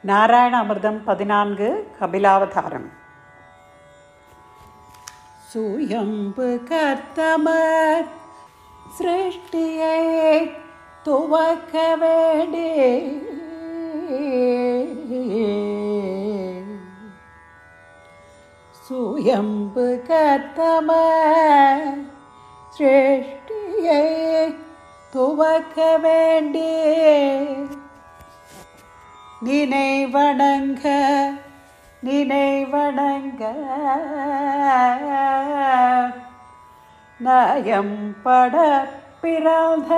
நாராயண அமிர்தம் பதினான்கு கபிலாவதாரம் சுயம்பு கர்த்தமர் சிருஷ்டியை துவக்க வேண்டே சுயம்பு கர்த்தமர் சிருஷ்டியை துவக்க வேண்டே நினைவணங்க நினைவணங்க நயம் பட பிறந்த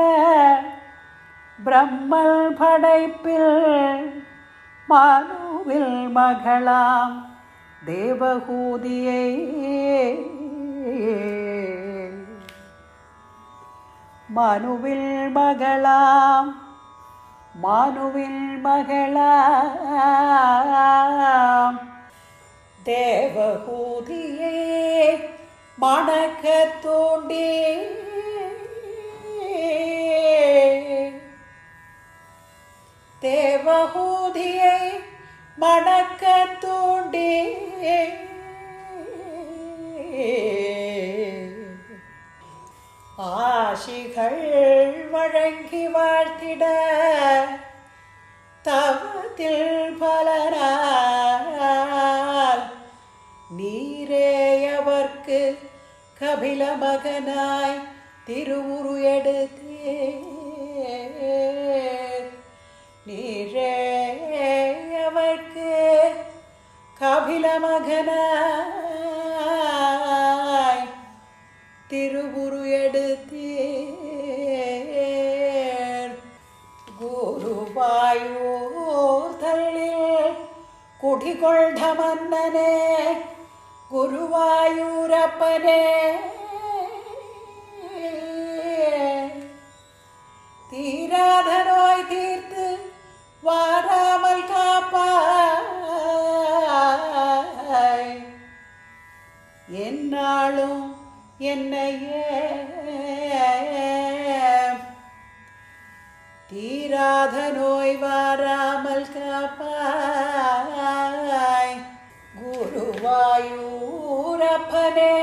பிரம்மல் படைப்பில் மனுவில் மகளாம் தேவகூதியை மனுவில் மகளாம் மானுவில் மகளாம் தேவகூதியே மணக்க தோண்டி தேவகூதியை மணக்க தூண்டி ஆசிகள் வழங்கி வாழ்த்திட தவத்தில் பலரால் நீரேயவர்க்கு கபில மகனாய் திருவுரு எடுத்தே நீரேயவர்க்கு கபில மகனாய் திருவுரு எடுத்தீர் குருவாயூர் தள்ளில் குடிகொண்ட மன்னனே குருவாயூரப்பனே தீராத நோய் தீர்த்து வாராமல் காப்பாய் என்னாலும் என்னையே தீராத நோய் வாராமல் காப்பாய் குருவாயூரப்பனே